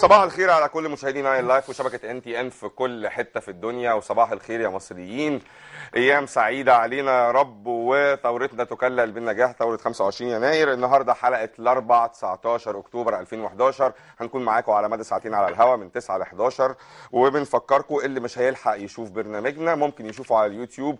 صباح الخير على كل مشاهدي ناين لايف وشبكه ان تي ان في كل حته في الدنيا وصباح الخير يا مصريين ايام سعيده علينا يا رب وثورتنا تكلل بالنجاح ثوره 25 يناير النهارده حلقه الاربع 19 اكتوبر 2011 هنكون معاكم على مدى ساعتين على الهواء من 9 ل 11 وبنفكركم اللي مش هيلحق يشوف برنامجنا ممكن يشوفه على اليوتيوب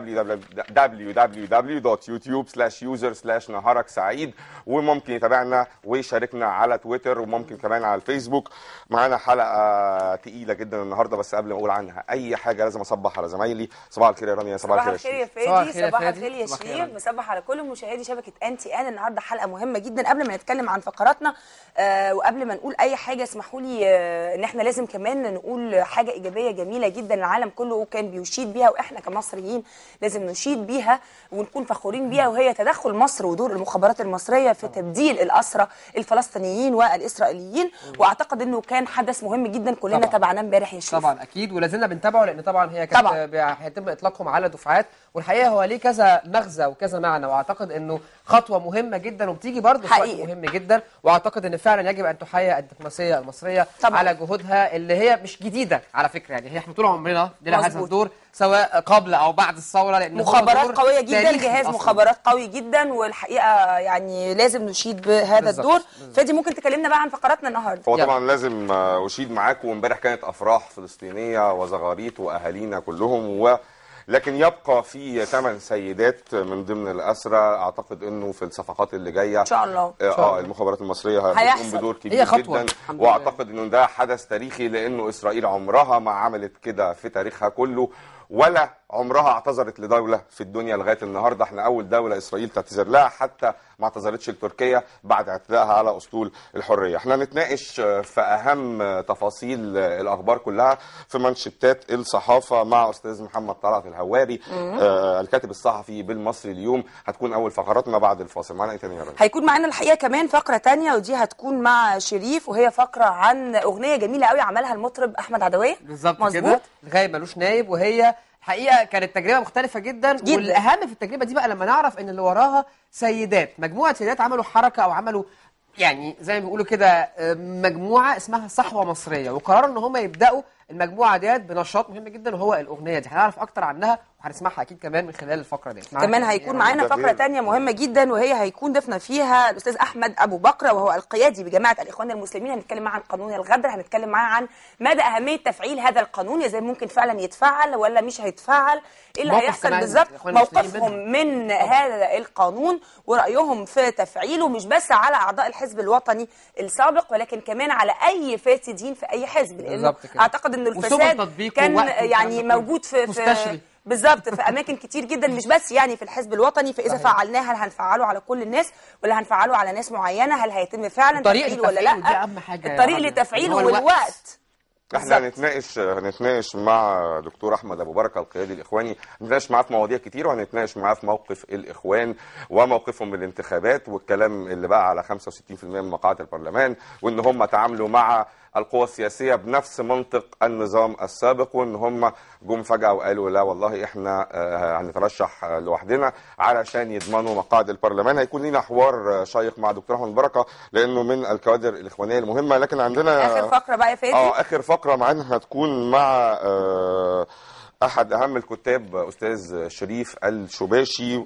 www.youtube/user/slash نهارك سعيد وممكن يتابعنا ويشاركنا على تويتر وممكن كمان على الفيسبوك معانا حلقه تقيله جدا النهارده بس قبل ما اقول عنها اي حاجه لازم اصبح على زمايلي صباح الخير يا رانيا صباح صباح الخير يا الخير شريف يا صباح فادي الخير يا صباح فادي. الخير يا صباح الخير يا شريف رنا. مصبح على كل مشاهدي شبكه ان تي ان النهارده حلقه مهمه جدا قبل ما نتكلم عن فقراتنا آه وقبل ما نقول اي حاجه اسمحوا لي آه ان احنا لازم كمان نقول حاجه ايجابيه جميله جدا العالم كله كان بيشيد بيها واحنا كمصريين لازم نشيد بيها ونكون فخورين بيها وهي تدخل مصر ودور المخابرات المصريه في تبديل الاسرى الفلسطينيين والاسرائيليين واعتقد انه كان حدث مهم جدا كلنا طبعاً. تابعناه امبارح يا شريف طبعا اكيد ولا زلنا بنتابعه لان طبعا هي كانت طبعاً. ب- هيتم اطلاقهم على دفعات والحقيقه هو ليه كذا مغزى وكذا معنى واعتقد انه خطوه مهمه جدا وبتيجي برضه في وقت حقيقي. مهم جدا واعتقد ان فعلا يجب ان تحيي الدبلوماسيه المصريه طبعاً. على جهودها اللي هي مش جديده على فكره يعني هي احنا طول عمرنا لنا هذا مظبوط. الدور سواء قبل او بعد الثوره لان هو دور مخابرات قويه جدا تاريخي جهاز أصلاً. مخابرات قوي جدا والحقيقه يعني لازم نشيد بهذا بالظبط، الدور بالظبط. فادي ممكن تكلمنا بقى عن فقراتنا النهارده هو يلا. طبعا لازم آه، اشيد معاكم وامبارح كانت افراح فلسطينيه وزغاريط واهالينا كلهم و لكن يبقى في ثمان سيدات من ضمن الاسرى اعتقد انه في الصفقات اللي جايه ان شاء الله اه شاء آه، الله. المخابرات المصريه هتقوم هيحصل. بدور هي كبير خطوة. جدا الحمد لله. واعتقد انه ده حدث تاريخي لانه اسرائيل عمرها ما عملت كده في تاريخها كله ولا عمرها اعتذرت لدوله في الدنيا لغايه النهارده احنا اول دوله اسرائيل تعتذر لها حتى ما اعتذرتش لتركيا بعد اعتدائها على اسطول الحريه احنا هنتناقش آه، في اهم آه، تفاصيل آه، الاخبار كلها في منشطات الصحافه مع استاذ محمد طلعت الهواري آه، الكاتب الصحفي بالمصري اليوم هتكون اول فقراتنا بعد الفاصل معانا ايه تاني يا رنا هيكون معانا الحقيقه كمان فقره تانية ودي هتكون مع شريف وهي فقره عن اغنيه جميله قوي عملها المطرب احمد عدويه بالظبط مظبوط. كده الغايب ملوش نايب وهي الحقيقه كانت تجربه مختلفه جدا, جداً. والاهم في التجربه دي بقى لما نعرف ان اللي وراها سيدات مجموعه سيدات عملوا حركه او عملوا يعني زي ما بيقولوا كده آه، مجموعه اسمها صحوه مصريه وقرروا ان هم يبداوا المجموعه ديت بنشاط مهم جدا وهو الاغنيه دي هنعرف اكتر عنها وهنسمعها اكيد كمان من خلال الفقره دي كمان هيكون معانا ده فقره غير. تانية مهمه جدا وهي هيكون ضيفنا فيها الاستاذ احمد ابو بكر وهو القيادي بجماعه الاخوان المسلمين هنتكلم معاه عن قانون الغدر هنتكلم معاه عن مدى اهميه تفعيل هذا القانون ازاي ممكن فعلا يتفعل ولا مش هيتفعل ايه اللي موقف هيحصل كمان بالظبط الإخوان المسلمين موقفهم من هذا القانون ورايهم في تفعيله مش بس على اعضاء الحزب الوطني السابق ولكن كمان على اي فاسدين في اي حزب لانه بالظبط كده. اعتقد ان وسبل الفساد تطبيقه كان ووقته والكلام يعني ده كله. موجود في في مستشري. بالظبط في اماكن كتير جدا مش بس يعني في الحزب الوطني فاذا صحيح. فعلناه هل هنفعله على كل الناس ولا هنفعله على ناس معينه هل هيتم فعلا طريقة تفعيله ولا تفعيله لا دي أهم حاجة يا الطريق رنا. لتفعيله هو الوقت. والوقت احنا بالظبط. هنتناقش هنتناقش مع دكتور احمد ابو بركه القيادي الاخواني هنتناقش معاه في مواضيع كتير وهنتناقش معاه في موقف الاخوان وموقفهم من الانتخابات والكلام اللي بقى على 65% من مقاعد البرلمان وان هم تعاملوا مع القوى السياسيه بنفس منطق النظام السابق وان هم جم فجاه وقالوا لا والله احنا آه، هنترشح آه، لوحدنا علشان يضمنوا مقاعد البرلمان هيكون لينا حوار آه، شيق مع دكتور احمد بركه لانه من الكوادر الاخوانيه المهمه لكن عندنا اخر فقره بقى يا فادي اه اخر فقره معانا هتكون مع آه، احد اهم الكتاب استاذ شريف الشباشي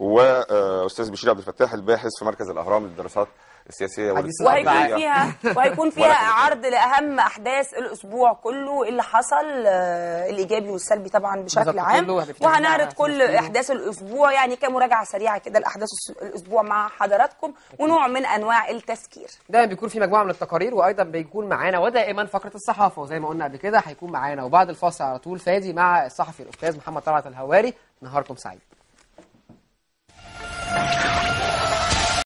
واستاذ بشير عبد الفتاح الباحث في مركز الاهرام للدراسات السياسيه حديث وهيكون والاجتماعيه فيها وهيكون فيها ورقة. عرض لاهم احداث الاسبوع كله اللي حصل آه، الايجابي والسلبي طبعا بشكل بالظبط، عام كله هنفتح وهنعرض معاها كل في احداث الاسبوع يعني كمراجعه سريعه كده لاحداث الس- الاسبوع مع حضراتكم ونوع من انواع التذكير دايما بيكون في مجموعه من التقارير وايضا بيكون معانا ودائما فقره الصحافه وزي ما قلنا قبل كده هيكون معانا وبعد الفاصل على طول فادي مع الصحفي الاستاذ محمد طلعت الهواري نهاركم سعيد